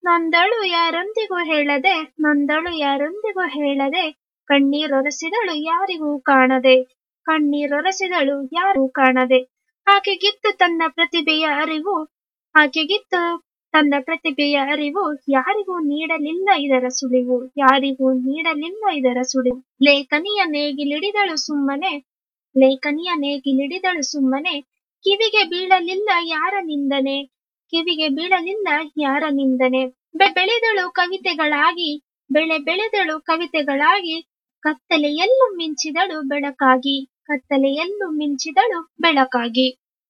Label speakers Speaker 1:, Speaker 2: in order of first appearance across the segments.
Speaker 1: ನೊಂದಳು ಯಾರೊಂದಿಗೂ ಹೇಳದೆ ನೊಂದಳು ಯಾರೊಂದಿಗೂ ಹೇಳದೆ ಕಣ್ಣೀರೊರೆಸಿದಳು ಯಾರಿಗೂ ಕಾಣದೆ ಕಣ್ಣೀರೊರೆಸಿದಳು ಯಾರಿಗೂ ಕಾಣದೆ ಆಕೆಗಿತ್ತು ತನ್ನ ಪ್ರತಿಭೆಯ ಅರಿವು ಆಕೆಗಿತ್ತು ತನ್ನ ಪ್ರತಿಭೆಯ ಅರಿವು ಯಾರಿಗೂ ನೀಡಲಿಲ್ಲ ಇದರ ಸುಳಿವು ಯಾರಿಗೂ ನೀಡಲಿಲ್ಲ ಇದರ ಸುಳಿವು ಲೇಖನಿಯ ನೇಗಿಲಿಡಿದಳು ಸುಮ್ಮನೆ ಲೇಖನಿಯ ನೇಗಿಲಿಡಿದಳು ಸುಮ್ಮನೆ ಕಿವಿಗೆ ಬೀಳಲಿಲ್ಲ ಯಾರ ನಿಂದನೆ ಕಿವಿಗೆ ಬೀಳಲಿಲ್ಲ ಯಾರ ನಿಂದನೆ ಬೆ- ಬೆಳೆದಳು ಕವಿತೆಗಳಾಗಿ ಬೆಳೆ ಬೆಳೆದಳು ಕವಿತೆಗಳಾಗಿ ಕತ್ತಲೆಯಲ್ಲೂ ಮಿಂಚಿದಳು ಬೆಳಕಾಗಿ ಕತ್ತಲೆಯಲ್ಲೂ ಮಿಂಚಿದಳು ಬೆಳಕಾಗಿ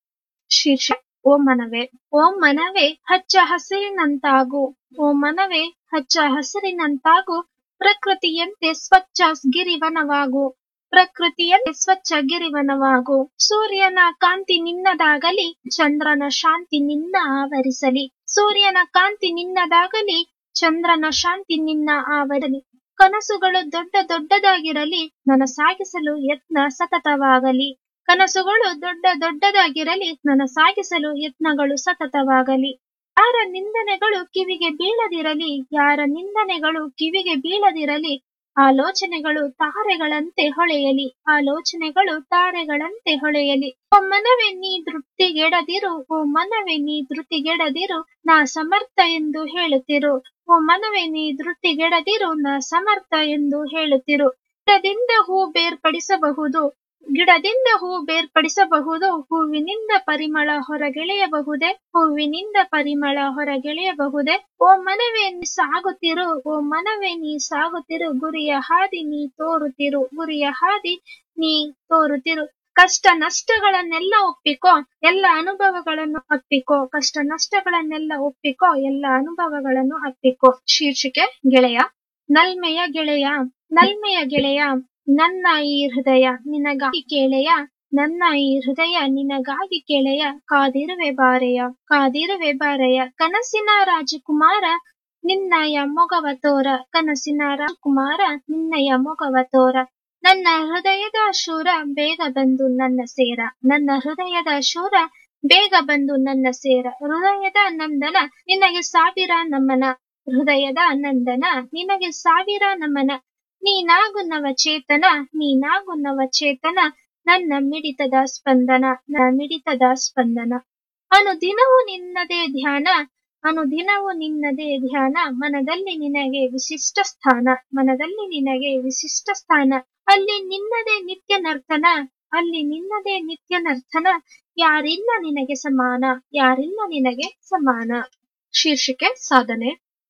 Speaker 1: ಶೀರ್ಷ ಓ ಮನವೇ ಓ ಮನವೇ ಹಚ್ಚ ಹಸಿರಿನಂತಾಗು ಓ ಮನವೇ ಹಚ್ಚ ಹಸಿರಿನಂತಾಗು ಪ್ರಕೃತಿಯಂತೆ ಸ್ವಚ್ಛ ಗಿರಿವನವಾಗು ಪ್ರಕೃತಿಯಂತೆ ಸ್ವಚ್ಛ ಗಿರಿವನವಾಗು ಸೂರ್ಯನ ಕಾಂತಿ ನಿನ್ನದಾಗಲಿ ಚಂದ್ರನ ಶಾಂತಿ ನಿನ್ನ ಆವರಿಸಲಿ ಸೂರ್ಯನ ಕಾಂತಿ ನಿನ್ನದಾಗಲಿ ಚಂದ್ರನ ಶಾಂತಿ ನಿನ್ನ ಆವರಲಿ ಕನಸುಗಳು ದೊಡ್ಡ ದೊಡ್ಡದಾಗಿರಲಿ ನನಸಾಗಿಸಲು ಯತ್ನ ಸತತವಾಗಲಿ ಕನಸುಗಳು ದೊಡ್ಡ ದೊಡ್ಡದಾಗಿರಲಿ ನನಸಾಗಿಸಲು ಯತ್ನಗಳು ಸತತವಾಗಲಿ ಯಾರ ನಿಂದನೆಗಳು ಕಿವಿಗೆ ಬೀಳದಿರಲಿ ಯಾರ ನಿಂದನೆಗಳು ಕಿವಿಗೆ ಬೀಳದಿರಲಿ ಆಲೋಚನೆಗಳು ತಾರೆಗಳಂತೆ ಹೊಳೆಯಲಿ ಆಲೋಚನೆಗಳು ತಾರೆಗಳಂತೆ ಹೊಳೆಯಲಿ ಓ ಮನವೇ ನೀ ತೃಪ್ತಿಗೆಡದಿರು ಓ ಮನವೇ ನೀ ಧೃತಿಗೆಡದಿರು ನಾ ಸಮರ್ಥ ಎಂದು ಹೇಳುತ್ತಿರು ಓ ಮನವೇ ನೀ ಧೃತಿಗೆಡದಿರು ನಾ ಸಮರ್ಥ ಎಂದು ಹೇಳುತ್ತಿರು ಗಿಡದಿಂದ ಹೂ ಬೇರ್ಪಡಿಸಬಹುದು ಗಿಡದಿಂದ ಹೂ ಬೇರ್ಪಡಿಸಬಹುದು ಹೂವಿನಿಂದ ಪರಿಮಳ ಹೊರಗೆಳೆಯಬಹುದೇ ಹೂವಿನಿಂದ ಪರಿಮಳ ಹೊರಗೆಳೆಯಬಹುದೇ ಓ ಮನವೇ ನೀ ಸಾಗುತ್ತಿರು ಓ ಮನವೇ ನೀ ಸಾಗುತ್ತಿರು ಗುರಿಯ ಹಾದಿ ನೀ ತೋರುತ್ತಿರು ಗುರಿಯ ಹಾದಿ ನೀ ತೋರುತ್ತಿರು ಕಷ್ಟ ನಷ್ಟಗಳನ್ನೆಲ್ಲ ಒಪ್ಪಿಕೋ ಎಲ್ಲ ಅನುಭವಗಳನ್ನು ಅಪ್ಪಿಕೋ ಕಷ್ಟ ನಷ್ಟಗಳನ್ನೆಲ್ಲ ಒಪ್ಪಿಕೋ ಎಲ್ಲ ಅನುಭವಗಳನ್ನು ಅಪ್ಪಿಕೋ ಶೀರ್ಷಿಕೆ ಗೆಳೆಯ ನಲ್ಮೆಯ ಗೆಳೆಯ ನಲ್ಮೆಯ ಗೆಳೆಯ ನನ್ನ ಈ ಹೃದಯ ನಿನಗಾಗಿ ಕೇಳೆಯ ನನ್ನ ಈ ಹೃದಯ ನಿನಗಾಗಿ ಕೇಳೆಯ ಕಾದಿರುವೆ ಬಾರೆಯ ಕಾದಿರುವೆ ಬಾರೆಯ ಕನಸಿನ ರಾಜಕುಮಾರ ನಿನ್ನಯ ಮೊಗವ ತೋರ ಕನಸಿನ ರಾಜಕುಮಾರ ನಿನ್ನಯ ಮೊಗವ ತೋರ ನನ್ನ ಹೃದಯದ ಶೂರ ಬೇಗ ಬಂದು ನನ್ನ ಸೇರ ನನ್ನ ಹೃದಯದ ಶೂರ ಬೇಗ ಬಂದು ನನ್ನ ಸೇರ ಹೃದಯದ ನಂದನ ನಿನಗೆ ಸಾವಿರ ನಮನ ಹೃದಯದ ನಂದನ ನಿನಗೆ ಸಾವಿರ ನಮನ ನೀನಾಗು ನವಚೇತನ ನೀನಾಗು ನವಚೇತನ ನನ್ನ ಮಿಡಿತದ ಸ್ಪಂದನ ನನ್ನ ಮಿಡಿತದ ಸ್ಪಂದನ ಅನುದಿನವೂ ನಿನ್ನದೇ ಧ್ಯಾನ ಅನುದಿನವೂ ನಿನ್ನದೇ ಧ್ಯಾನ ಮನದಲ್ಲಿ ನಿನಗೆ ವಿಶಿಷ್ಟ ಸ್ಥಾನ ಮನದಲ್ಲಿ ನಿನಗೆ ವಿಶಿಷ್ಟ ಸ್ಥಾನ ಅಲ್ಲಿ ನಿನ್ನದೇ ನಿತ್ಯ ನರ್ತನ ಅಲ್ಲಿ ನಿನ್ನದೇ ನಿತ್ಯ ನರ್ತನ ಯಾರಿಲ್ಲ ನಿನಗೆ ಸಮಾನ ಯಾರಿಲ್ಲ ನಿನಗೆ ಸಮಾನ ಶೀರ್ಷಿಕೆ ಸಾಧನೆ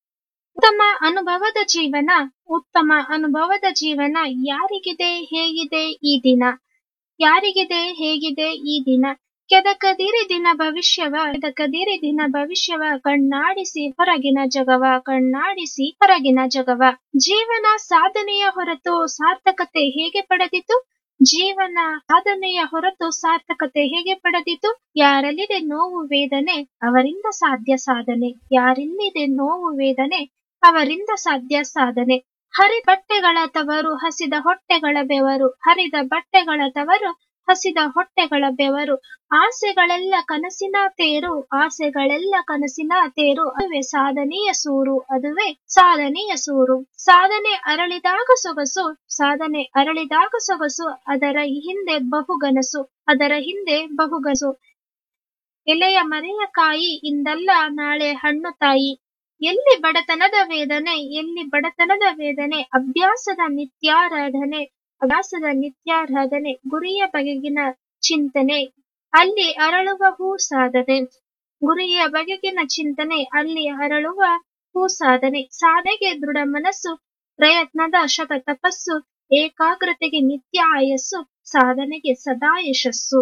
Speaker 1: ಉತ್ತಮ ಅನುಭವದ ಜೀವನ ಉತ್ತಮ ಅನುಭವದ ಜೀವನ ಯಾರಿಗಿದೆ ಹೇಗಿದೆ ಈ ದಿನ ಯಾರಿಗಿದೆ ಹೇಗಿದೆ ಈ ದಿನ ಕೆದಕದಿರಿ ದಿನ ಭವಿಷ್ಯವ ಕೆದಕದಿರಿ ದಿನ ಭವಿಷ್ಯವ ಕಣ್ಣಾಡಿಸಿ ಹೊರಗಿನ ಜಗವ ಕಣ್ಣಾಡಿಸಿ ಹೊರಗಿನ ಜಗವ ಜೀವನ ಸಾಧನೆಯ ಹೊರತು ಸಾರ್ಥಕತೆ ಹೇಗೆ ಪಡೆದಿತು ಜೀವನ ಸಾಧನೆಯ ಹೊರತು ಸಾರ್ಥಕತೆ ಹೇಗೆ ಪಡೆದಿತು ಯಾರಲ್ಲಿದೆ ನೋವು ವೇದನೆ ಅವರಿಂದ ಸಾಧ್ಯ ಸಾಧನೆ ಯಾರಿಲ್ಲಿದೆ ನೋವು ವೇದನೆ ಅವರಿಂದ ಸಾಧ್ಯ ಸಾಧನೆ ಹರಿದ ಬಟ್ಟೆಗಳ ತವರು ಹಸಿದ ಹೊಟ್ಟೆಗಳ ಬೆವರು ಹರಿದ ಬಟ್ಟೆಗಳ ತವರು ಹಸಿದ ಹೊಟ್ಟೆಗಳ ಬೆವರು ಆಸೆಗಳೆಲ್ಲ ಕನಸಿನ ತೇರು ಆಸೆಗಳೆಲ್ಲ ಕನಸಿನ ತೇರು ಅದುವೇ ಸಾಧನೆಯ ಸೂರು ಅದುವೇ ಸಾಧನೆಯ ಸೂರು ಸಾಧನೆ ಅರಳಿದಾಗ ಸೊಗಸು ಸಾಧನೆ ಅರಳಿದಾಗ ಸೊಗಸು ಅದರ ಹಿಂದೆ ಬಹುಗನಸು ಅದರ ಹಿಂದೆ ಬಹುಗಸು ಎಲೆಯ ಮರೆಯ ಕಾಯಿ ಇಂದಲ್ಲ ನಾಳೆ ಹಣ್ಣು ತಾಯಿ ಎಲ್ಲಿ ಬಡತನದ ವೇದನೆ ಎಲ್ಲಿ ಬಡತನದ ವೇದನೆ ಅಭ್ಯಾಸದ ನಿತ್ಯಾರಾಧನೆ ಅಭ್ಯಾಸದ ನಿತ್ಯಾರಾಧನೆ ಗುರಿಯ ಬಗೆಗಿನ ಚಿಂತನೆ ಅಲ್ಲಿ ಅರಳುವ ಹೂ ಸಾಧನೆ ಗುರಿಯ ಬಗೆಗಿನ ಚಿಂತನೆ ಅಲ್ಲಿ ಅರಳುವ ಹೂ ಸಾಧನೆ ಸಾಧನೆಗೆ ದೃಢ ಮನಸ್ಸು ಪ್ರಯತ್ನದ ಶತ ತಪಸ್ಸು ಏಕಾಗ್ರತೆಗೆ ನಿತ್ಯ ಆಯಸ್ಸು ಸಾಧನೆಗೆ ಸದಾ ಯಶಸ್ಸು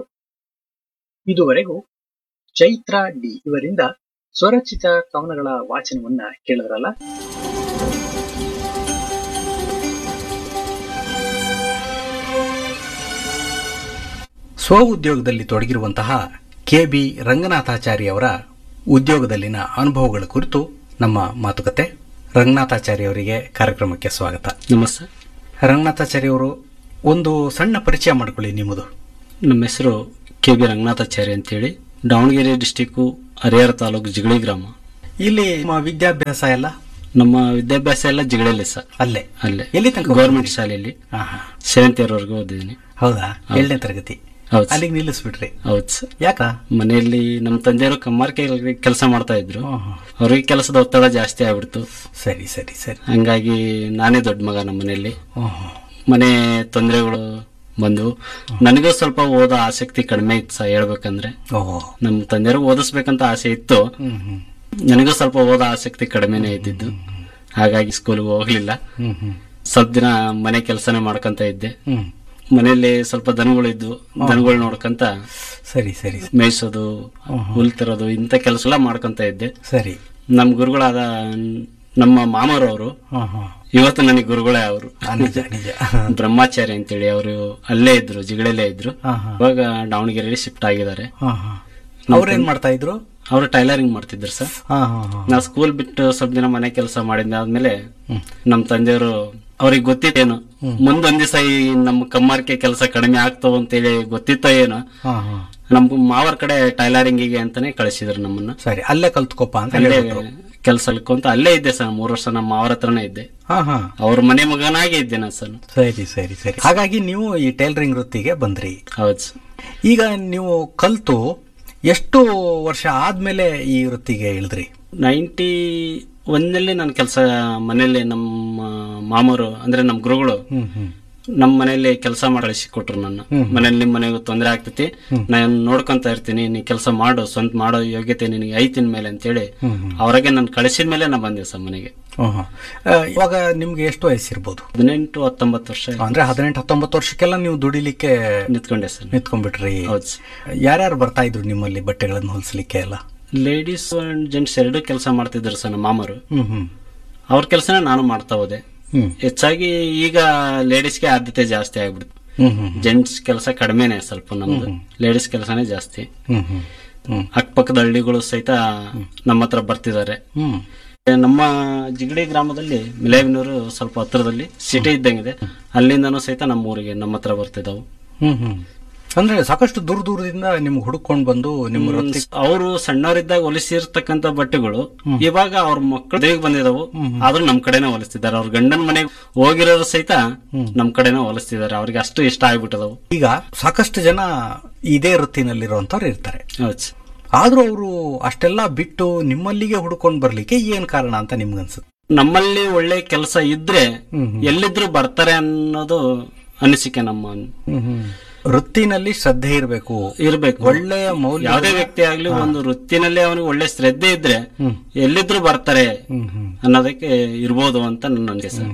Speaker 2: ಇದುವರೆಗೂ ಚೈತ್ರ ಡಿ ಇವರಿಂದ ಸ್ವರಚಿತ ಕವನಗಳ ವಾಚನವನ್ನ ಕೇಳಿದ್ರಲ್ಲ ಸ್ವ ಉದ್ಯೋಗದಲ್ಲಿ ತೊಡಗಿರುವಂತಹ ಕೆ ಬಿ ರಂಗನಾಥಾಚಾರಿ ಅವರ ಉದ್ಯೋಗದಲ್ಲಿನ ಅನುಭವಗಳ ಕುರಿತು ನಮ್ಮ ಮಾತುಕತೆ ರಂಗನಾಥಾಚಾರಿ ಅವರಿಗೆ ಕಾರ್ಯಕ್ರಮಕ್ಕೆ ಸ್ವಾಗತ
Speaker 3: ನಮಸ್ತೆ
Speaker 2: ರಂಗನಾಥಾಚಾರಿ ಅವರು ಒಂದು ಸಣ್ಣ ಪರಿಚಯ ಮಾಡಿಕೊಳ್ಳಿ ನಿಮ್ಮದು
Speaker 3: ನಮ್ಮ ಹೆಸರು ಕೆ ಬಿ ರಂಗನಾಥಾಚಾರ್ಯ ಅಂತೇಳಿ ದಾವಣಗೆರೆ ಡಿಸ್ಟಿಕ್ಕು ಹರಿಹರ ತಾಲೂಕು ಜಿಗಳಿ ಗ್ರಾಮ
Speaker 2: ಇಲ್ಲಿ ನಿಮ್ಮ ವಿದ್ಯಾಭ್ಯಾಸ ಎಲ್ಲ
Speaker 3: ನಮ್ಮ ವಿದ್ಯಾಭ್ಯಾಸ ಎಲ್ಲ ಜಿಗಡಲ್ಲಿ ಸರ್
Speaker 2: ಅಲ್ಲೇ
Speaker 3: ಅಲ್ಲೇ
Speaker 2: ಎಲ್ಲಿ ತನಕ
Speaker 3: ಗೌರ್ಮೆಂಟ್ ಶಾಲೆಯಲ್ಲಿ
Speaker 2: ಹಾ, ಹಾ.
Speaker 3: ಸೆವೆಂತ್ ಇಯರ್ ವರೆಗೂ ಓದಿದ್ದೀನಿ
Speaker 2: ಹೌದಾ ಏಳನೇ ತರಗತಿ
Speaker 3: ಹೌದು ಸರ್.
Speaker 2: ಅಲ್ಲಿಗೆ ನಿಲ್ಲಿಸ್ಬಿಟ್ರಿ
Speaker 3: ಹೌದು ಸರ್
Speaker 2: ಯಾಕ
Speaker 3: ಮನೆಯಲ್ಲಿ ನಮ್ಮ ತಂದೆಯವರು ಕಮ್ಮಾರ್ಕೆ ಕೆಲಸ ಮಾಡ್ತಾ ಇದ್ರು
Speaker 2: ಹಾ, ಹಾ.
Speaker 3: ಅವ್ರಿಗೆ ಕೆಲಸದ ಒತ್ತಡ ಜಾಸ್ತಿ ಆಗ್ಬಿಡ್ತು
Speaker 2: ಸರಿ ಸರಿ ಸರಿ
Speaker 3: ಹಂಗಾಗಿ ನಾನೇ ದೊಡ್ಡ ಮಗ ನಮ್ಮ ಮನೆಯಲ್ಲಿ
Speaker 2: ಹ್ಮ್, ಹ್ಮ್.
Speaker 3: ಮನೆ ತೊಂದರೆಗಳು ಬಂದು ನನಗೂ ಸ್ವಲ್ಪ ಓದೋ ಆಸಕ್ತಿ ಕಡಿಮೆ ಇತ್ತು ಸರ್ ಹೇಳ್ಬೇಕಂದ್ರೆ
Speaker 2: ಓಹೋ
Speaker 3: ನಮ್ಮ ತಂದೆಯವ್ರಿಗೆ ಓದಿಸ್ಬೇಕಂತ ಆಸೆ ಇತ್ತು
Speaker 2: ಹ್ಮ್ ಹ್ಮ್
Speaker 3: ನನಗೂ ಸ್ವಲ್ಪ ಓದೋ ಆಸಕ್ತಿ ಕಡಿಮೆನೇ ಇದ್ದಿದ್ದು ಹಾಗಾಗಿ ಸ್ಕೂಲ್ಗೆ ಹೋಗ್ಲಿಲ್ಲ
Speaker 2: ಹ್ಮ್ ಹ್ಮ್
Speaker 3: ಸ್ವಲ್ಪ ದಿನ ಮನೆ ಕೆಲಸನೇ ಮಾಡ್ಕೊಂತ ಇದ್ದೆ
Speaker 2: ಹ್ಮ್
Speaker 3: ಮನೆಯಲ್ಲಿ ಸ್ವಲ್ಪ ದನಗಳು ಇದ್ವು ದನಗಳು ನೋಡ್ಕೊಂತ
Speaker 2: ಸರಿ ಸರಿ
Speaker 3: ಮೇಯಿಸೋದು ಹುಲ್ ತರೋದು ಇಂಥ ಕೆಲಸ ಎಲ್ಲ ಮಾಡ್ಕೊಂತ ಇದ್ದೆ
Speaker 2: ಸರಿ
Speaker 3: ನಮ್ಮ ಗುರುಗಳಾದ ನಮ್ಮ ಮಾಮರವರು
Speaker 2: ಹಾ ಹಾ
Speaker 3: ಇವತ್ತು ನನಗೆ ಗುರುಗಳೇ ಅವರು
Speaker 2: ಆ, ನಿಜ ನಿಜ
Speaker 3: ಬ್ರಹ್ಮಾಚಾರಿ ಅಂತೇಳಿ ಅವರು ಅಲ್ಲೇ ಇದ್ರು ಜಿಗಳಲ್ಲೇ ಇದ್ರು
Speaker 2: ಹಾ ಹಾ
Speaker 3: ಇವಾಗ ದಾವಣಗೆರೆಯಲ್ಲಿ ಶಿಫ್ಟ್ ಆಗಿದ್ದಾರೆ
Speaker 2: ಹಾ ಹಾ ಅವ್ರೇನ್ ಮಾಡ್ತಾ ಇದ್ರು
Speaker 3: ಅವರು ಟೈಲರಿಂಗ್ ಮಾಡ್ತಿದ್ರು ಸರ್
Speaker 2: ಹಾ ಹಾ ಹಾ
Speaker 3: ನಾ ಸ್ಕೂಲ್ ಬಿಟ್ಟು ಸ್ವಲ್ಪ ದಿನ ಮನೆ ಕೆಲಸ ಮಾಡಿದ್ದಾದ್ಮೇಲೆ ನಮ್ಮ ತಂದೆಯವರು ಅವ್ರಿಗೆ ಗೊತ್ತಿತ್ತೇನು ಮುಂದೊಂದ್ ದಿವಸ ಈ ನಮ್ಮ ಕಮ್ಮಾರ್ಕೆ ಕೆಲಸ ಕಡಿಮೆ ಆಗ್ತಾವ ಅಂತೇಳಿ ಗೊತ್ತಿತ್ತೋ ಏನೋ
Speaker 2: ಹಾ ಹಾ
Speaker 3: ನಮ್ ಮಾವರ್ ಕಡೆ ಟೈಲರಿಂಗಿಗೆ ಅಂತಾನೆ ಕಳಿಸಿದ್ರು ನಮ್ಮನ್ನ
Speaker 2: ಸರಿ ಅಲ್ಲೇ ಕಲ್ತ್ಕೊಪ್ಪ ಅಂತ
Speaker 3: ಅಲ್ಲೇ
Speaker 2: ಹೇಳ್ಬಿಟ್ರು
Speaker 3: ಕೆಲಸ ಅಂತ ಅಲ್ಲೇ ಇದ್ದೆ ಸರ್ ಮೂರು ವರ್ಷ ನಮ್ಮ ಮಾವರ ಹತ್ರನೇ ಇದ್ದೆ
Speaker 2: ಹಾ ಹಾ
Speaker 3: ಅವ್ರ ಮನೆ ಮಗನಾಗೆ ಇದ್ದೆ ನಾನು ಸರ್
Speaker 2: ಸರಿ ಸರಿ ಸರಿ ಹಾಗಾಗಿ ನೀವು ಈ ಟೈಲರಿಂಗ್ ವೃತ್ತಿಗೆ ಬಂದ್ರಿ
Speaker 3: ಹೌದು ಸರ್
Speaker 2: ಈಗ ನೀವು ಕಲ್ತು ಎಷ್ಟು ವರ್ಷ ಆದ್ಮೇಲೆ ಈ ವೃತ್ತಿಗೆ ಇಳಿದ್ರಿ
Speaker 3: ನೈಂಟಿ ಒಂದಲ್ಲಿ ನಾನು ಕೆಲಸ ಮನೆಯಲ್ಲಿ ನಮ್ಮ ಮಾಮರು ಅಂದ್ರೆ ನಮ್ಮ ಗುರುಗಳು
Speaker 2: ಹ್ಮ್ ಹ್ಮ್
Speaker 3: ನಮ್ಮ ಮನೆಯಲ್ಲಿ ಕೆಲಸ ಮಾಡಿ ಕೊಟ್ರು ನನ್ನ ಮನೇಲಿ ನಿಮ್ಮ ಮನೆಗೂ ತೊಂದರೆ ಆಗ್ತೈತಿ ನಾನು ನೋಡ್ಕೊಂತ ಇರ್ತೀನಿ ನೀ ಕೆಲಸ ಮಾಡು ಸ್ವಂತ ಮಾಡೋ ಯೋಗ್ಯತೆ ನಿನಗೆ ಐತಿನ ಮೇಲೆ ಅಂತೇಳಿ ಅವ್ರಿಗೆ ನಾನು ಕಳಿಸಿದ ಮೇಲೆ ನಾ ಬಂದೆ ಸರ್ ಮನೆಗೆ
Speaker 2: ಹ್ಮ್ ಹ್ಮ್. ಆ, ಇವಾಗ ನಿಮ್ಗೆ ಎಷ್ಟು ವಯಸ್ಸಿರ್ಬೋದು
Speaker 3: ಹದಿನೆಂಟು ಹತ್ತೊಂಬತ್ತು ವರ್ಷ
Speaker 2: ಅಂದ್ರೆ ಹದಿನೆಂಟು ಹತ್ತೊಂಬತ್ತು ವರ್ಷಕ್ಕೆಲ್ಲ ನೀವು ದುಡಿಲಿಕ್ಕೆ
Speaker 3: ನಿಂತ್ಕೊಂಡೆ ಸರ್
Speaker 2: ನಿಂತ್ಕೊಂಡ್ಬಿಟ್ರಿ
Speaker 3: ಹೌದು ಸರ್
Speaker 2: ಯಾರ್ಯಾರು ಬರ್ತಾ ಇದ್ರು ನಿಮ್ಮಲ್ಲಿ ಬಟ್ಟೆಗಳನ್ನು ಹೊಲಿಸ್ಲಿಕ್ಕೆ ಎಲ್ಲ
Speaker 3: ಲೇಡೀಸ್ ಅಂಡ್ ಜೆಂಟ್ಸ್ ಎರಡು ಕೆಲಸ ಮಾಡ್ತಿದ್ರು ಸರ್ ನಮ್ಮ ಮಾಮರು
Speaker 2: ಹ್ಮ್ ಹ್ಮ್
Speaker 3: ಅವ್ರ ಕೆಲಸನ ನಾನು ಮಾಡ್ತಾ ಹೋದೆ
Speaker 2: ಹ್ಮ್
Speaker 3: ಹೆಚ್ಚಾಗಿ ಈಗ ಲೇಡೀಸ್ಗೆ ಆದ್ಯತೆ ಜಾಸ್ತಿ ಆಗ್ಬಿಡ್ತು
Speaker 2: ಹ್ಮ್ ಹ್ಮ್
Speaker 3: ಜೆಂಟ್ಸ್ ಕೆಲಸ ಕಡಿಮೆನೆ ಸ್ವಲ್ಪ ನಮ್ದು ಲೇಡೀಸ್ ಕೆಲಸನೇ ಜಾಸ್ತಿ
Speaker 2: ಹ್ಮ್ ಹ್ಮ್ ಹ್ಮ್
Speaker 3: ಅಕ್ಕಪಕ್ಕದ ಹಳ್ಳಿಗಳು ಸಹಿತ ನಮ್ಮ ಹತ್ರ ಬರ್ತಿದ್ದಾರೆ
Speaker 2: ಹ್ಮ್
Speaker 3: ನಮ್ಮ ಜಿಗಡಿ ಗ್ರಾಮದಲ್ಲಿ ಮಿಲೇವಿನೂರು ಸ್ವಲ್ಪ ಹತ್ರದಲ್ಲಿ ಸಿಟಿ ಇದ್ದಂಗಿದೆ ಅಲ್ಲಿಂದನೂ ಸಹಿತ ನಮ್ಮ ಊರಿಗೆ ನಮ್ಮ ಹತ್ರ ಬರ್ತಿದ್ದಾವು
Speaker 2: ಹ್ಮ್ ಹ್ಮ್ ಅಂದ್ರೆ ಸಾಕಷ್ಟು ದೂರ ದೂರದಿಂದ ನಿಮ್ಗೆ ಹುಡುಕೊಂಡು ಬಂದು ನಿಮ್ಮ ವೃತ್ತಿ
Speaker 3: ಅವರು ಸಣ್ಣವರಿದ್ದಾಗ ಹೊಲಿಸಿರ್ತಕ್ಕಂತ ಬಟ್ಟೆಗಳು ಇವಾಗ ಅವ್ರ ಮಕ್ಕಳು ದೇವಿಗೆ ಬಂದಿದಾವು ಆದ್ರೂ ನಮ್ ಕಡೆನೇ ಹೊಲಿಸ್ತಿದ್ದಾರೆ ಅವ್ರ ಗಂಡನ ಮನೆಗೆ ಹೋಗಿರೋರು ಸಹಿತ ನಮ್ ಕಡೆನೇ ಹೊಲಿಸ್ತಿದ್ದಾರೆ ಅವ್ರಿಗೆ ಅಷ್ಟು ಇಷ್ಟ ಆಗ್ಬಿಟ್ಟದವು
Speaker 2: ಈಗ ಸಾಕಷ್ಟು ಜನ ಇದೇ ವೃತ್ತಿನಲ್ಲಿರುವಂತವ್ರು ಇರ್ತಾರೆ
Speaker 3: ಹೌದು ಸರ್.
Speaker 2: ಆದ್ರೂ ಅವರು ಅಷ್ಟೆಲ್ಲ ಬಿಟ್ಟು ನಿಮ್ಮಲ್ಲಿಗೆ ಹುಡ್ಕೊಂಡು ಬರ್ಲಿಕ್ಕೆ ಏನ್ ಕಾರಣ ಅಂತ ನಿಮ್ಗನ್ಸುತ್ತೆ
Speaker 3: ನಮ್ಮಲ್ಲಿ ಒಳ್ಳೆ ಕೆಲಸ ಇದ್ರೆ
Speaker 2: ಹ್ಮ್
Speaker 3: ಎಲ್ಲಿದ್ರು ಬರ್ತಾರೆ ಅನ್ನೋದು ಅನಿಸಿಕೆ ನಮ್ಮ
Speaker 2: ವೃತ್ತಿನಲ್ಲಿ ಶ್ರದ್ಧೆ ಇರಬೇಕು
Speaker 3: ಇರ್ಬೇಕು
Speaker 2: ಒಳ್ಳೆಯ ಮೌಲ್ಯ
Speaker 3: ಯಾವುದೇ ವ್ಯಕ್ತಿ ಆಗ್ಲಿ ಒಂದು ವೃತ್ತಿನಲ್ಲಿ ಅವನಿಗೆ ಒಳ್ಳೆ ಶ್ರದ್ಧೆ ಇದ್ರೆ ಎಲ್ಲಿದ್ರು ಬರ್ತಾರೆ
Speaker 2: ಹ್ಮ್ ಹ್ಮ್
Speaker 3: ಅನ್ನೋದಕ್ಕೆ ಇರ್ಬೋದು ಅಂತ ನನ್ನ ಅನಿಸಿಕೆ ಸರ್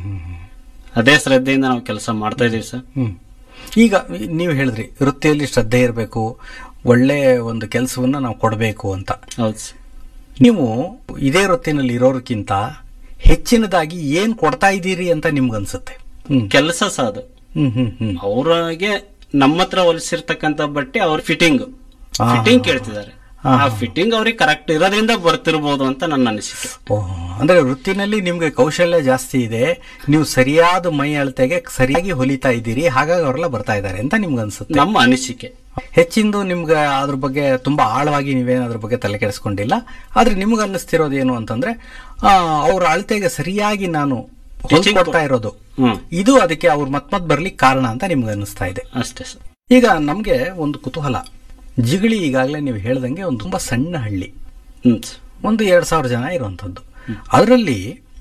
Speaker 3: ಅದೇ ಶ್ರದ್ಧೆಯಿಂದ ನಾವು ಕೆಲಸ ಮಾಡ್ತಾ ಇದೀವಿ ಸರ್
Speaker 2: ಹ್ಮ್ ಈಗ ನೀವು ಹೇಳಿದ್ರಿ ವೃತ್ತಿಯಲ್ಲಿ ಶ್ರದ್ಧೆ ಇರಬೇಕು ಒಳ್ಳೆ ಒಂದು ಕೆಲಸವನ್ನ ನಾವು ಕೊಡಬೇಕು ಅಂತ
Speaker 3: ಹೌದು ಸರ್.
Speaker 2: ನೀವು ಇದೇ ವೃತ್ತಿನಲ್ಲಿ ಇರೋರ್ಕಿಂತ ಹೆಚ್ಚಿನದಾಗಿ ಏನ್ ಕೊಡ್ತಾ ಇದ್ದೀರಿ ಅಂತ ನಿಮ್ಗನ್ಸುತ್ತೆ ಹ್ಮ್
Speaker 3: ಕೆಲಸ ಸಹ ಅದು
Speaker 2: ಹ್ಮ್ ಹ್ಮ್ ಹ್ಮ್
Speaker 3: ಅವ್ರಿಗೆ ನಮ್ಮ ಹತ್ರ ಹೊಲಿಸಿರ್ತಕ್ಕಂತ ಬಟ್ಟೆ ಅವ್ರ ಫಿಟ್ಟಿಂಗ್
Speaker 2: ಆ.
Speaker 3: ಫಿಟ್ಟಿಂಗ್ ಕೇಳ್ತಿದ್ದಾರೆ
Speaker 2: ಆ.
Speaker 3: ಆ ಫಿಟ್ಟಿಂಗ್ ಅವ್ರಿಗೆ ಕರೆಕ್ಟ್ ಇರೋದ್ರಿಂದ ಬರ್ತಿರ್ಬೋದು ಅಂತ ನನ್ನ ಅನಿಸಿಕೆ
Speaker 2: ಓಹ್ ಅಂದ್ರೆ ವೃತ್ತಿನಲ್ಲಿ ನಿಮ್ಗೆ ಕೌಶಲ್ಯ ಜಾಸ್ತಿ ಇದೆ ನೀವು ಸರಿಯಾದ ಮೈ ಅಳತೆಗೆ ಸರಿಯಾಗಿ ಹೊಲಿತಾ ಇದ್ದೀರಿ ಹಾಗಾಗಿ ಅವರೆಲ್ಲ ಬರ್ತಾ ಇದ್ದಾರೆ ಅಂತ ನಿಮ್ಗೆ ಅನ್ಸುತ್ತೆ
Speaker 3: ನಮ್ಮ ಅನಿಸಿಕೆ
Speaker 2: ಹೆಚ್ಚಿಂದು ನಿಮ್ಗೆ ಅದ್ರ ಬಗ್ಗೆ ತುಂಬಾ ಆಳವಾಗಿ ನೀವೇನು ಅದ್ರ ಬಗ್ಗೆ ತಲೆ ಕೆಡಿಸ್ಕೊಂಡಿಲ್ಲ ಆದ್ರೆ ನಿಮ್ಗೆ ಅನ್ನಿಸ್ತಿರೋದು ಏನು ಅಂತಂದ್ರೆ ಆ, ಅವ್ರ ಅಳತೆಗೆ ಸರಿಯಾಗಿ ನಾನು
Speaker 3: Teaching
Speaker 2: ಕೊಡ್ತಾ ಇರೋದು
Speaker 3: ಹ್ಮ್
Speaker 2: ಇದು ಅದಕ್ಕೆ ಅವ್ರ ಮತ್ ಮತ್ ಬರ್ಲಿಕ್ಕೆ ಕಾರಣ ಅಂತ ನಿಮ್ಗೆ ಅನ್ನಿಸ್ತಾ ಇದೆ
Speaker 3: ಅಷ್ಟೇ ಸರ್
Speaker 2: ಈಗ ನಮ್ಗೆ ಒಂದು ಕುತೂಹಲ ಜಿಗಳಿ ಈಗಾಗಲೇ ನೀವು ಹೇಳ್ದಂಗೆ ಒಂದು ತುಂಬಾ ಸಣ್ಣ ಹಳ್ಳಿ
Speaker 3: ಹ್ಮ್ ಸರ್.
Speaker 2: ಒಂದು ಎರಡ್ ಸಾವಿರ ಜನ ಇರುವಂತದ್ದು ಅದರಲ್ಲಿ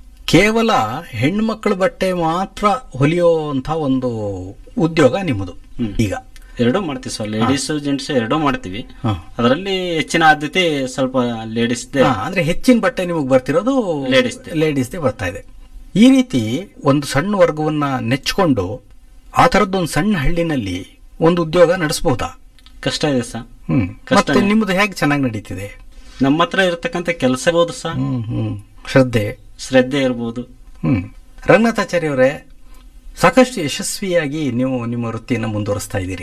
Speaker 2: ಕೇವಲ ಹೆಣ್ಮಕ್ಳ ಬಟ್ಟೆ ಮಾತ್ರ ಹೊಲಿಯುವಂತ ಒಂದು ಉದ್ಯೋಗ ನಿಮ್ಮದು ಈಗ
Speaker 3: ಎರಡೂ ಮಾಡ್ತೀವಿ ಸರ್ ಲೇಡೀಸ್ ಜೆಂಟ್ಸ್ ಎರಡೂ ಮಾಡ್ತೀವಿ
Speaker 2: ಹ.
Speaker 3: ಅದರಲ್ಲಿ ಹೆಚ್ಚಿನ ಆದ್ಯತೆ ಸ್ವಲ್ಪ ಲೇಡೀಸ್
Speaker 2: ಹಾ, ಅಂದ್ರೆ ಹೆಚ್ಚಿನ ಬಟ್ಟೆ ನಿಮಗೆ ಬರ್ತಿರೋದು
Speaker 3: Ladies ದೇ.
Speaker 2: ಲೇಡೀಸ್ದೇ ಬರ್ತಾ ಇದೆ ಈ ರೀತಿ ಒಂದು ಸಣ್ಣ ವರ್ಗವನ್ನ ನೆಚ್ಕೊಂಡು ಆ ತರದ್ದೊಂದು ಸಣ್ಣ ಹಳ್ಳಿನಲ್ಲಿ ಒಂದು ಉದ್ಯೋಗ ನಡೆಸಬಹುದಾ
Speaker 3: ಕಷ್ಟ ಇದೆ ಸರ್
Speaker 2: ಹ್ಮ್
Speaker 3: ಕಷ್ಟನೇ.
Speaker 2: ಮತ್ತೆ ನಿಮ್ದು ಹೇಗೆ ಚೆನ್ನಾಗಿ ನಡೀತಿದೆ
Speaker 3: ನಮ್ಮ ಹತ್ರ ಇರತಕ್ಕಂತ ಕೆಲಸ ಇರ್ಬೋದು ಸರ್
Speaker 2: ಹ್ಮ್ ಹ್ಮ್ ಶ್ರದ್ಧೆ
Speaker 3: ಶ್ರದ್ಧೆ ಇರ್ಬೋದು
Speaker 2: ಹ್ಮ್ ರಂಗನಾಥಾಚಾರ್ಯ ಅವರೇ ಸಾಕಷ್ಟು ಯಶಸ್ವಿಯಾಗಿ ನೀವು ನಿಮ್ಮ ವೃತ್ತಿಯನ್ನು ಮುಂದುವರಿಸ್ತಾ ಇದ್ದೀರಿ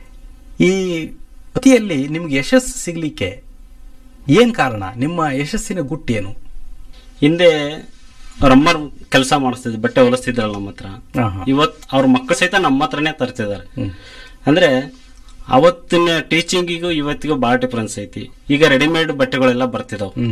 Speaker 2: ಈ ವೃತ್ತಿಯಲ್ಲಿ ನಿಮ್ಗೆ ಯಶಸ್ಸು ಸಿಗ್ಲಿಕ್ಕೆ ಏನ್ ಕಾರಣ ನಿಮ್ಮ ಯಶಸ್ಸಿನ ಗುಟ್ಟೇನು
Speaker 3: ಹಿಂದೆ ಅವ್ರಮ್ಮರ್ ಕೆಲಸ ಮಾಡಿಸ್ತಿದ್ರು ಬಟ್ಟೆ ಹೊಲಿಸ್ತಿದ್ರಲ್ಲ ನಮ್ಮ ಹತ್ರ
Speaker 2: ಆಹಾ.
Speaker 3: ಇವತ್ ಅವ್ರ ಮಕ್ಕಳು ಸಹಿತ ನಮ್ಮ ಹತ್ರನೇ ತರ್ತಿದ್ದಾರೆ ಅಂದ್ರೆ ಅವತ್ತಿನ ಟೀಚಿಂಗಿಗೂ ಇವತ್ತಿಗೂ ಬಹಳ ಡಿಫ್ರೆನ್ಸ್ ಐತಿ ಈಗ ರೆಡಿಮೇಡ್ ಬಟ್ಟೆಗಳೆಲ್ಲ ಬರ್ತಿದಾವ್
Speaker 2: ಹ್ಮ್ ಹ್ಮ್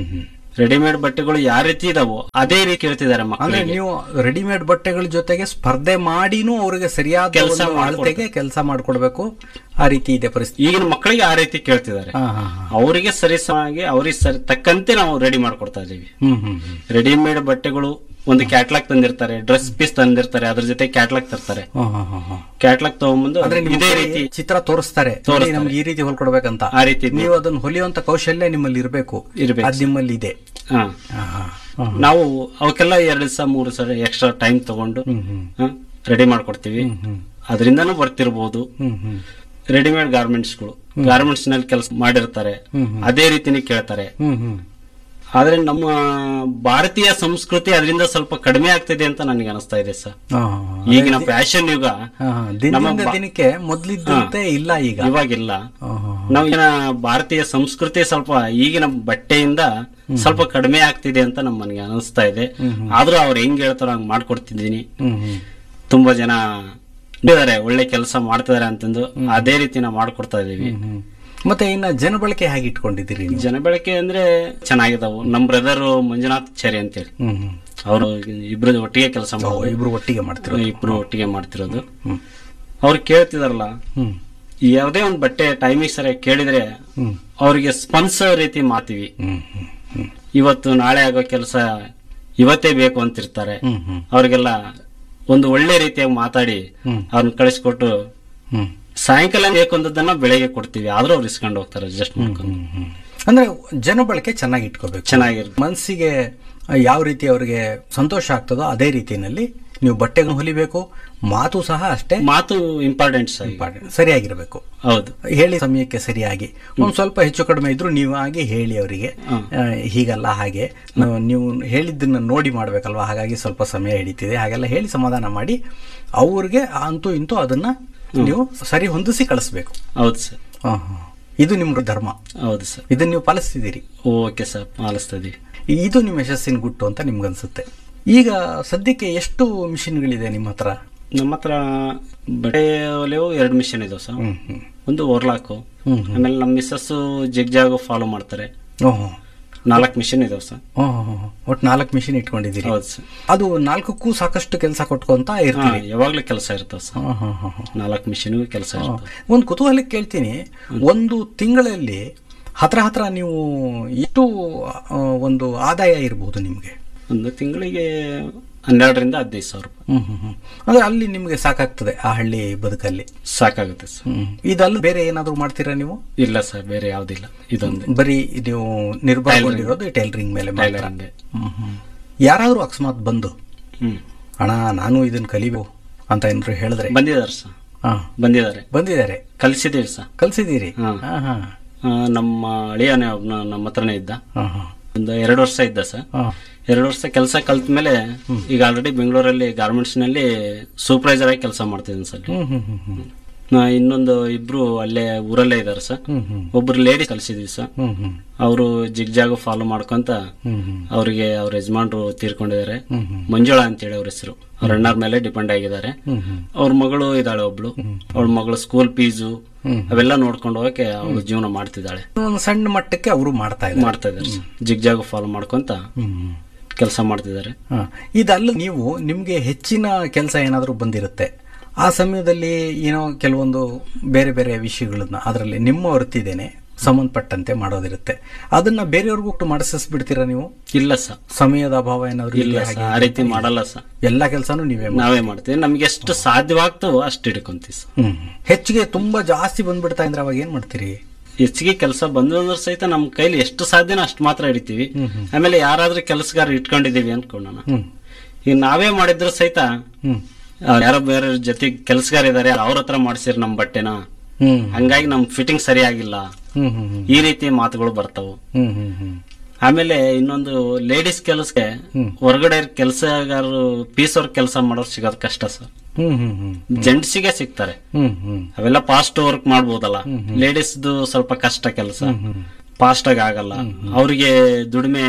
Speaker 3: ರೆಡಿಮೇಡ್ ಬಟ್ಟೆಗಳು ಯಾವ ರೀತಿ ಇದಾವೋ ಅದೇ ರೀತಿ ಕೇಳ್ತಿದ್ದಾರೆ
Speaker 2: ಅಂದ್ರೆ
Speaker 3: ಮಕ್ಕಳಿಗೆ
Speaker 2: ನೀವು ರೆಡಿಮೇಡ್ ಬಟ್ಟೆಗಳ ಜೊತೆಗೆ ಸ್ಪರ್ಧೆ ಮಾಡಿನೂ ಅವ್ರಿಗೆ ಸರಿಯಾದ
Speaker 3: ಕೆಲ್ಸ
Speaker 2: ಒಂದು ಅಳತೆಗೆ ಕೆಲಸ ಮಾಡ್ಕೊಡ್ಬೇಕು ಆ ರೀತಿ ಇದೆ ಪರಿಸ್ಥಿತಿ
Speaker 3: ಈಗಿನ ಮಕ್ಕಳಿಗೆ ಆ ರೀತಿ ಕೇಳ್ತಿದ್ದಾರೆ
Speaker 2: ಹಾ ಹಾ ಹಾ.
Speaker 3: ಅವರಿಗೆ ಸರಿಸಮಾಗಿ ಅವ್ರಿಗೆ ಸರಿ ತಕ್ಕಂತೆ ನಾವು ರೆಡಿ ಮಾಡ್ಕೊಡ್ತಾ ಇದೀವಿ
Speaker 2: ಹ್ಮ್ ಹ್ಮ್ ಹ್ಮ್
Speaker 3: ರೆಡಿಮೇಡ್ ಬಟ್ಟೆಗಳು ಒಂದು ಕ್ಯಾಟ್ಲಾಗ್ ತಂದಿರ್ತಾರೆ ಡ್ರೆಸ್ ಪೀಸ್ ತಂದಿರ್ತಾರೆ ಅದ್ರ ಜೊತೆ ಕ್ಯಾಟ್ಲಾಗ್ ತರ್ತಾರೆ
Speaker 2: ಹಾ, ಹಾ, ಹಾ, ಹಾ.
Speaker 3: ಕ್ಯಾಟ್ಲಾಗ್ ತಗೊಂಬಂದು
Speaker 2: ಅಂದ್ರೆ ನಿಮ್ಗೆ
Speaker 3: ಇದೇ ರೀತಿ
Speaker 2: ಚಿತ್ರ ತೋರಿಸ್ತಾರೆ ನೋಡಿ, ನಮ್ಗೆ ಈ ರೀತಿ ಹೊಲ್ಕೊಡ್ಬೇಕಂತ
Speaker 3: ಆ ರೀತಿ
Speaker 2: ನೀವು ಅದನ್ನ ಹೊಲಿಯುವಂತ ಕೌಶಲ್ಯ ನಿಮ್ಮಲ್ಲಿ ಇರಬೇಕು
Speaker 3: ಇರ್ಬೇಕು.
Speaker 2: ಅದ್ ನಿಮ್ಮಲ್ಲಿ ಇದೆ
Speaker 3: ಹಾ
Speaker 2: ಹಾ, ಹಾ, ಹಾ.
Speaker 3: ನಾವು ಅವಕ್ಕೆಲ್ಲ ಎರಡು ದಿವಸ ಮೂರು ದಿವಸ ಎಕ್ಸ್ಟ್ರಾ ಟೈಮ್ ತಗೊಂಡು
Speaker 2: ಹ್ಮ್ ಹ್ಮ್
Speaker 3: ರೆಡಿ ಮಾಡ್ಕೊಡ್ತೀವಿ
Speaker 2: ಹ್ಮ್
Speaker 3: ಅದರಿಂದನೂ ಬರ್ತಿರ್ಬೋದು
Speaker 2: ಹ್ಮ್ ಹ್ಮ್
Speaker 3: ರೆಡಿಮೇಡ್ ಗಾರ್ಮೆಂಟ್ಸ್ಗಳು ಗಾರ್ಮೆಂಟ್ಸ್ ನಲ್ಲಿ ಕೆಲಸ ಮಾಡಿರ್ತಾರೆ ಅದೇ ರೀತಿನೇ ಕೇಳ್ತಾರೆ
Speaker 2: ಹ್ಮ್ ಹ್ಮ್
Speaker 3: ಆದ್ರೆ ನಮ್ಮ ಭಾರತೀಯ ಸಂಸ್ಕೃತಿ ಅದರಿಂದ ಸ್ವಲ್ಪ ಕಡಿಮೆ ಆಗ್ತಿದೆ ಅಂತ ನನಗೆ ಅನಿಸ್ತಾ ಇದೆ ಸರ್
Speaker 2: ಹಾ, ಹಾ, ಹಾ.
Speaker 3: ಈಗಿನ ಫ್ಯಾಷನ್ ಯುಗ
Speaker 2: ಹಾ, ಹಾ. ದಿನದಿಂದ ದಿನಕ್ಕೆ ಮೊದ್ಲಿದ್ದಂತೆ ಇಲ್ಲ ಈಗ
Speaker 3: ಇವಾಗಿಲ್ಲ
Speaker 2: ಹಾ, ಹಾ,
Speaker 3: ನಾವು ಈಗಿನ ಭಾರತೀಯ ಸಂಸ್ಕೃತಿ ಸ್ವಲ್ಪ ಈಗಿನ ಬಟ್ಟೆಯಿಂದ ಸ್ವಲ್ಪ ಕಡಿಮೆ ಆಗ್ತಿದೆ ಅಂತ ನಮ್ಮ ನನಗೆ ಅನಿಸ್ತಾ ಇದೆ ಆದ್ರೂ ಅವ್ರು ಹೆಂಗ್ ಹೇಳ್ತಾರೋ ಹಂಗ್ ಮಾಡ್ಕೊಡ್ತಿದ್ದೀನಿ
Speaker 2: ಹ್ಮ್ ಹ್ಮ್
Speaker 3: ತುಂಬಾ ಜನ ಇದ್ದಾರೆ ಒಳ್ಳೆ ಕೆಲಸ ಮಾಡ್ತಿದಾರೆ ಅಂತಂದು ಅದೇ ರೀತಿ ನಾವು ಮಾಡ್ಕೊಡ್ತಾ ಇದೀವಿ
Speaker 2: ಹ್ಮ್. ಮತ್ತೆ ಇನ್ನ ಜನಬಳಕೆ ಹೇಗೆ ಇಟ್ಕೊಂಡಿದ್ದೀರಿ ನೀವು
Speaker 3: ಜನ ಬೆಳಕೆ ಅಂದ್ರೆ ಚೆನ್ನಾಗಿದಾವು ನಮ್ ಬ್ರದರ್ ಮಂಜುನಾಥ್ ಚಾರಿ ಅಂತೇಳಿ
Speaker 2: ಹ್ಮ್ ಹ್ಮ್
Speaker 3: ಅವರು ಇಬ್ರು ಒಟ್ಟಿಗೆ ಕೆಲಸ
Speaker 2: ಓ,
Speaker 3: ಮಾಡೋದು
Speaker 2: ಇಬ್ರು ಒಟ್ಟಿಗೆ ಮಾಡ್ತಿರೋದು
Speaker 3: ಇಬ್ರು ಒಟ್ಟಿಗೆ ಮಾಡ್ತಿರೋದು
Speaker 2: ಹ್ಮ್
Speaker 3: ಅವ್ರು ಕೇಳ್ತಿದಾರಲ್ಲ
Speaker 2: ಹ್ಮ್
Speaker 3: ಯಾವುದೇ ಒಂದು ಬಟ್ಟೆ ಟೈಮಿಗೆ ಸರಿಯಾಗಿ ಕೇಳಿದ್ರೆ
Speaker 2: ಹ್ಮ್
Speaker 3: ಅವ್ರಿಗೆ ಸ್ಪಂದಿಸೋ ರೀತಿ ಮಾಡ್ತೀವಿ
Speaker 2: ಹ್ಮ್ ಹ್ಮ್ ಹ್ಮ್
Speaker 3: ಇವತ್ತು ನಾಳೆ ಆಗೋ ಕೆಲಸ ಇವತ್ತೇ ಬೇಕು ಅಂತಿರ್ತಾರೆ
Speaker 2: ಹ್ಮ್ ಹ್ಮ್
Speaker 3: ಅವ್ರಿಗೆಲ್ಲ ಒಂದು ಒಳ್ಳೆ ರೀತಿಯಾಗಿ ಮಾತಾಡಿ
Speaker 2: ಹ್ಮ್.
Speaker 3: ಅವ್ರನ್ನ ಕಳಿಸ್ಕೊಟ್ಟು
Speaker 2: ಹ್ಮ್
Speaker 3: ಸಾಯಂಕಾಲ ಬೇಕು ಅಂದದನ್ನ ಬೆಳಗ್ಗೆ ಕೊಡ್ತೀವಿ ಆದ್ರೂ ಅವ್ರು ಇಸ್ಕೊಂಡು ಹೋಗ್ತಾರೆ ಅಡ್ಜಸ್ಟ್ ಮಾಡ್ಕೊಂಡು
Speaker 2: ಹ್ಮ್, ಹ್ಮ್. ಅಂದ್ರೆ ಜನಬಳಕೆ ಚೆನ್ನಾಗಿ ಇಟ್ಕೋಬೇಕು
Speaker 3: ಚೆನ್ನಾಗಿರುತ್ತೆ
Speaker 2: ಮನಸ್ಸಿಗೆ ಯಾವ ರೀತಿ ಅವರಿಗೆ ಸಂತೋಷ ಆಗ್ತದೋ ಅದೇ ರೀತಿಯಲ್ಲಿ ನೀವು ಬಟ್ಟೆಗಳನ್ನು ಹೊಲಿಬೇಕು ಮಾತು ಸಹ ಅಷ್ಟೇ
Speaker 3: ಮಾತು ಇಂಪಾರ್ಟೆಂಟ್ ಸರ್ ಈಗ.
Speaker 2: important. ಸರಿಯಾಗಿರ್ಬೇಕು
Speaker 3: ಹೌದು
Speaker 2: ಹೇಳಿ ಸಮಯಕ್ಕೆ ಸರಿಯಾಗಿ ಒಂದ್ ಸ್ವಲ್ಪ ಹೆಚ್ಚು ಕಡಿಮೆ ಇದ್ರು ನೀವು ಆಗಿ ಹೇಳಿ ಅವರಿಗೆ ಆ, ಹೀಗಲ್ಲ ಹಾಗೆ ನಾವು- ನೀವು ಹೇಳಿದ್ದನ್ನ ನೋಡಿ ಮಾಡ್ಬೇಕಲ್ವಾ ಹಾಗಾಗಿ ಸ್ವಲ್ಪ ಸಮಯ ಹಿಡಿತಿದೆ ಹಾಗೆಲ್ಲ ಹೇಳಿ ಸಮಾಧಾನ ಮಾಡಿ ಅವ್ರಿಗೆ ಅಂತೂ ಇಂತೂ ಅದನ್ನ ನೀವು ಸರಿ ಹೊಂದಿಸಿ ಕಳಿಸ್ಬೇಕು
Speaker 3: ಹೌದು ಸರ್
Speaker 2: ಹಾ, ಹಾ. ಇದು ನಿಮ್ಮ ಧರ್ಮ
Speaker 3: ಹೌದು ಸರ್
Speaker 2: ಇದನ್ನ ನೀವು ಪಾಲಿಸ್ತಿದ್ದೀರಿ
Speaker 3: ಓಕೆ ಸರ್ ಪಾಲಿಸ್ತಾ ಇದೀವಿ
Speaker 2: ಇದು ನಿಮ್ಮ ಯಶಸ್ಸಿನ ಗುಟ್ಟು ಅಂತ ನಿಮ್ಗನ್ಸುತ್ತೆ ಈಗ ಸದ್ಯಕ್ಕೆ ಎಷ್ಟು ಮಿಷಿನ್ಗಳಿದೆ ನಿಮ್ಮ ಹತ್ರ
Speaker 3: ನಮ್ಮ ಹತ್ರ ಬಟ್ಟೆ ಹೊಲೆವು ಎರಡು ಮಿಷನ್ ಇದಾವೆ ಸರ್
Speaker 2: ಹ್ಮ್ ಹ್ಮ್
Speaker 3: ಒಂದು ಓರ್ಲಾಕು
Speaker 2: ಹ್ಮ್
Speaker 3: ಆಮೇಲೆ ನಮ್ಮ ಮಿಸ್ಸಸ್ ಜಿಗ್ ಜಾಗು ಫಾಲೋ ಮಾಡ್ತಾರೆ
Speaker 2: ಓಹೋ
Speaker 3: ನಾಲ್ಕು ಮಿಷನ್ ಇದಾವೆ ಸರ್
Speaker 2: ಓಹೋ ಒಟ್ಟು ನಾಲ್ಕು ಮಿಷಿನ್ ಇಟ್ಕೊಂಡಿದ್ದೀರಿ
Speaker 3: ಹೌದು ಸರ್
Speaker 2: ಅದು ನಾಲ್ಕಕ್ಕೂ ಸಾಕಷ್ಟು ಕೆಲಸ ಕೊಟ್ಕೊಂತ
Speaker 3: ಹಾ
Speaker 2: ಇರ್ತೀರಿ
Speaker 3: ಯಾವಾಗ್ಲೂ ಕೆಲಸ ಇರ್ತವೆ ಸರ್
Speaker 2: ಹಾ, ಹಾ, ಹಾ, ಹಾ.
Speaker 3: ನಾಲ್ಕು ಮಿಷನ್ಗೂ ಕೆಲಸ ಇರ್ತವೆ
Speaker 2: ಒಂದು ಕುತೂಹಲಕ್ಕೆ ಕೇಳ್ತೀನಿ ಒಂದು ತಿಂಗಳಲ್ಲಿ ಹತ್ರ ಹತ್ರ ನೀವು ಎಷ್ಟು ಆ, ಒಂದು ಆದಾಯ ಇರಬಹುದು ನಿಮಗೆ
Speaker 3: ಒಂದು ತಿಂಗಳಿಗೆ ಹನ್ನೆರಡರಿಂದ ಹದಿನೈದು ಸಾವಿರ ರೂಪಾಯಿ
Speaker 2: ಹ್ಮ್ ಹ್ಮ್ ಹ್ಮ್ ಅಂದ್ರೆ ಅಲ್ಲಿ ನಿಮಗೆ ಸಾಕಾಗ್ತದೆ ಆ ಹಳ್ಳಿ ಬದುಕಲ್ಲಿ
Speaker 3: ಸಾಕಾಗುತ್ತೆ ಸರ್
Speaker 2: ಹ್ಮ್ ಇದಲ್ಲ ಬೇರೆ ಏನಾದ್ರು ಮಾಡ್ತೀರಾ ನೀವು
Speaker 3: ಇಲ್ಲ ಸರ್ ಬೇರೆ ಯಾವ್ದಿಲ್ಲ ಇದೊಂದೇ
Speaker 2: ಬರೀ ನೀವು ನಿರ್ಭರಗೊಂಡಿರೋದು ಟೈಲರಿಂಗ್ ಮೇಲೆ ಮಾತ್ರ
Speaker 3: ಟೈಲರಿಂಗ್
Speaker 2: ಹ್ಮ್ ಹ್ಮ್ ಯಾರಾದ್ರೂ ಅಕಸ್ಮಾತ್ ಬಂದು
Speaker 3: ಹ್ಮ್
Speaker 2: ಅಣ್ಣ ನಾನು ಇದನ್ನ ಕಲಿಬೇಕು ಅಂತ ಏನಾದ್ರು ಹೇಳಿದ್ರೆ
Speaker 3: ಬಂದಿದ್ದಾರೆ ಸರ್
Speaker 2: ಹಾ
Speaker 3: ಬಂದಿದ್ದಾರೆ
Speaker 2: ಬಂದಿದ್ದಾರೆ
Speaker 3: ಕಲಿಸಿದೀವಿ ಸರ್
Speaker 2: ಕಲ್ಸಿದ್ದೀರಿ
Speaker 3: ಹಾ.
Speaker 2: ಹಾ ಹಾ
Speaker 3: ಆ, ನಮ್ಮ ಅಳಿಯನೇ ಒಬ್ನ ನಮ್ಮ ಹತ್ರನೇ ಇದ್ದ
Speaker 2: ಹಾ ಹಾ
Speaker 3: ಒಂದು ಎರಡು ವರ್ಷ ಇದ್ದ ಸರ್
Speaker 2: ಹಾ
Speaker 3: ಎರಡು ವರ್ಷ ಕೆಲಸ ಕಲ್ತ ಮೇಲೆ ಈಗ ಆಲ್ರೆಡಿ ಬೆಂಗಳೂರಲ್ಲಿ ಗಾರ್ಮೆಂಟ್ಸ್ ನಲ್ಲಿ ಸೂಪರ್ವೈಸರ್ ಆಗಿ ಕೆಲಸ ಮಾಡ್ತಿದ್ದೀನಿ ಸರ್
Speaker 2: ಹ್ಮ್ ಹ್ಮ್ ಹ್ಮ್ ಹ್ಮ್
Speaker 3: ನಾ ಇನ್ನೊಂದು ಇಬ್ರು ಅಲ್ಲೇ ಊರಲ್ಲೇ ಇದಾರೆ ಸರ್
Speaker 2: ಹ್ಮ್ ಹ್ಮ್
Speaker 3: ಒಬ್ರು ಲೇಡಿ ಕಲಿಸಿದ್ವಿ ಸರ್
Speaker 2: ಹ್ಮ್ ಹ್ಮ್
Speaker 3: ಅವರು ಜಿಗ್ ಜಾಗು ಫಾಲೋ ಮಾಡ್ಕೊಂತ
Speaker 2: ಹ್ಮ್ ಹ್ಮ್
Speaker 3: ಅವರಿಗೆ ಅವ್ರ ಯಜಮಾನ್ರು ತೀರ್ಕೊಂಡಿದ್ದಾರೆ
Speaker 2: ಹ್ಮ್ ಹ್ಮ್
Speaker 3: ಮಂಜುಳಾ ಅಂತೇಳಿ ಅವ್ರ ಹೆಸರು ಅವ್ರ ಅಣ್ಣರ ಮೇಲೆ ಡಿಪೆಂಡ್ ಆಗಿದ್ದಾರೆ
Speaker 2: ಹ್ಮ್ ಹ್ಮ್
Speaker 3: ಅವ್ರ ಮಗಳು ಇದ್ದಾಳೆ ಒಬ್ಳು ಅವಳ ಮಗಳು ಸ್ಕೂಲ್ ಫೀಸು
Speaker 2: ಹ್ಮ್.
Speaker 3: ಅವೆಲ್ಲ ನೋಡ್ಕೊಂಡು ಹೋಗಕ್ಕೆ ಅವಳು ಜೀವನ ಮಾಡ್ತಿದ್ದಾಳೆ
Speaker 2: ಒಂದು ಸಣ್ಣ ಮಟ್ಟಕ್ಕೆ ಅವರು ಮಾಡ್ತಾ ಇದ್ದಾರೆ
Speaker 3: ಮಾಡ್ತಾ ಇದ್ದಾರೆ ಜಿಗ್ ಜಾಗು ಫಾಲೋ ಮಾಡ್ಕೊಂತ
Speaker 2: ಹ್ಮ್ ಹ್ಮ್.
Speaker 3: ಕೆಲಸ ಮಾಡ್ತಿದ್ದಾರೆ
Speaker 2: ಹಾ. ಇದಲ್ಲ ನೀವು ನಿಮ್ಗೆ ಹೆಚ್ಚಿನ ಕೆಲಸ ಏನಾದರೂ ಬಂದಿರುತ್ತೆ ಆ ಸಮಯದಲ್ಲಿ ಏನೋ ಕೆಲವೊಂದು ಬೇರೆ ಬೇರೆ ವಿಷಯಗಳನ್ನ ಅದರಲ್ಲಿ ನಿಮ್ಮ ವೃತ್ತಿದೇನೆ ಸಂಬಂಧಪಟ್ಟಂತೆ ಮಾಡೋದಿರುತ್ತೆ ಅದನ್ನ ಬೇರೆಯವ್ರಿಗೂ ಕೊಟ್ಟು ಮಾಡಿಸ್ಬಿಡ್ತೀರಾ ನೀವು
Speaker 3: ಇಲ್ಲ ಸರ್
Speaker 2: ಸಮಯದ ಅಭಾವ ಏನಾದ್ರು
Speaker 3: ಇಲ್ಲ
Speaker 2: ಇದೆಯಾ
Speaker 3: ಸರ್
Speaker 2: ಹಾಗೆ
Speaker 3: ಆ ರೀತಿ ಮಾಡಲ್ಲ ಸರ್
Speaker 2: ಎಲ್ಲಾ ಕೆಲಸನೂ ನೀವೇ ಮಾಡಿ
Speaker 3: ನಾವೇ ಮಾಡ್ತೀವಿ ನಮ್ಗೆ ಎಷ್ಟು ಸಾಧ್ಯವಾಗ್ತವೋ ಅಷ್ಟು ಹಿಡ್ಕೊಂತೀವಿ ಸರ್
Speaker 2: ಹ್ಮ್ ಹೆಚ್ಚಿಗೆ ತುಂಬಾ ಜಾಸ್ತಿ ಬಂದ್ಬಿಡ್ತಾ ಅಂದ್ರೆ ಅವಾಗ ಏನ್ ಮಾಡ್ತೀರಿ
Speaker 3: ಹೆಚ್ಚಿಗೆ ಕೆಲಸ ಬಂದು ಅಂದ್ರೆ ಸಹಿತ ನಮ್ ಕೈಲಿ ಎಷ್ಟು ಸಾಧ್ಯನೋ ಅಷ್ಟು ಮಾತ್ರ ಹಿಡಿತೀವಿ ಆಮೇಲೆ ಯಾರಾದ್ರೂ ಕೆಲಸಗಾರ ಇಟ್ಕೊಂಡಿದೀವಿ ಅನ್ಕೊಳ್ಳೋಣ
Speaker 2: ಹ್ಮ್
Speaker 3: ಈಗ ನಾವೇ ಮಾಡಿದ್ರು ಸಹಿತ
Speaker 2: ಹ್ಮ್
Speaker 3: ಆ, ಯಾರೋ ಬೇರೆ ಜೊತೆ ಕೆಲಸಗಾರ ಇದಾರೆ ಅವ್ರ ಹತ್ರ ಮಾಡ್ಸಿರ್ ನಮ್ ಬಟ್ಟೆನ
Speaker 2: ಹ್ಮ್
Speaker 3: ಹಂಗಾಗಿ ನಮ್ ಫಿಟ್ಟಿಂಗ್ ಸರಿಯಾಗಿಲ್ಲ
Speaker 2: ಹ್ಮ್ ಹ್ಮ್ ಹ್ಮ್
Speaker 3: ಈ ರೀತಿ ಮಾತುಗಳು ಬರ್ತಾವು
Speaker 2: ಹ್ಮ್ ಹ್ಮ್ ಹ್ಮ್
Speaker 3: ಆಮೇಲೆ ಇನ್ನೊಂದು ಲೇಡೀಸ್ ಕೆಲಸಕ್ಕೆ ಹೊರಗಡೆ ಕೆಲಸಗಾರರು ಪೀಸ್ ವರ್ಕ್ ಕೆಲಸ ಮಾಡೋರು ಸಿಗೋದು ಕಷ್ಟ ಸರ್
Speaker 2: ಹ್ಮ್ ಹ್ಮ್ ಹ್ಮ್
Speaker 3: ಜೆಂಟ್ಸಿಗೆ ಸಿಗ್ತಾರೆ
Speaker 2: ಹ್ಮ್ ಹ್ಮ್
Speaker 3: ಅವೆಲ್ಲ ಫಾಸ್ಟ್ ವರ್ಕ್ ಮಾಡ್ಬೋದಲ್ಲ ಲೇಡೀಸ್ದು ಸ್ವಲ್ಪ ಕಷ್ಟ ಕೆಲಸ ಫಾಸ್ಟ್ ಆಗಿ ಆಗಲ್ಲ ಅವ್ರಿಗೆ ದುಡಿಮೆ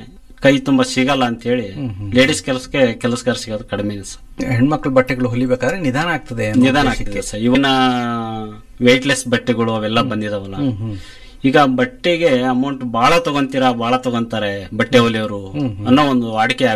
Speaker 3: ಕೈ ತುಂಬಾ ಸಿಗಲ್ಲ ಅಂತ ಹೇಳಿ ಲೇಡೀಸ್ ಕೆಲಸಕ್ಕೆ ಕೆಲಸಗಾರ ಸಿಗೋದು ಕಡಿಮೆ ಸರ್
Speaker 2: ಹೆಣ್ಮಕ್ಳು ಬಟ್ಟೆಗಳು ಹೊಲಿಬೇಕಾದ್ರೆ ನಿಧಾನ ಆಗ್ತದೆ ಅನ್ನೋ
Speaker 3: ನಿಧಾನ
Speaker 2: ಉದ್ದೇಶಕ್ಕೆ.
Speaker 3: ಆಗ್ತಿದೆ ಸರ್ ಇವನ್ನ ವೆಯ್ಟ್ಲೆಸ್ ಬಟ್ಟೆಗಳು ಅವೆಲ್ಲ ಬಂದಿದಾವಲ್ಲ ಈಗ ಬಟ್ಟೆಗೆ ಅಮೌಂಟ್ ಬಹಳ ತಗೊಂತೀರಾ ಬಹಳ ತಗೊಂತಾರೆ ಬಟ್ಟೆ ಹೊಲಿಯೋರು ಅನ್ನೋ ಒಂದು ವಾಡಿಕೆ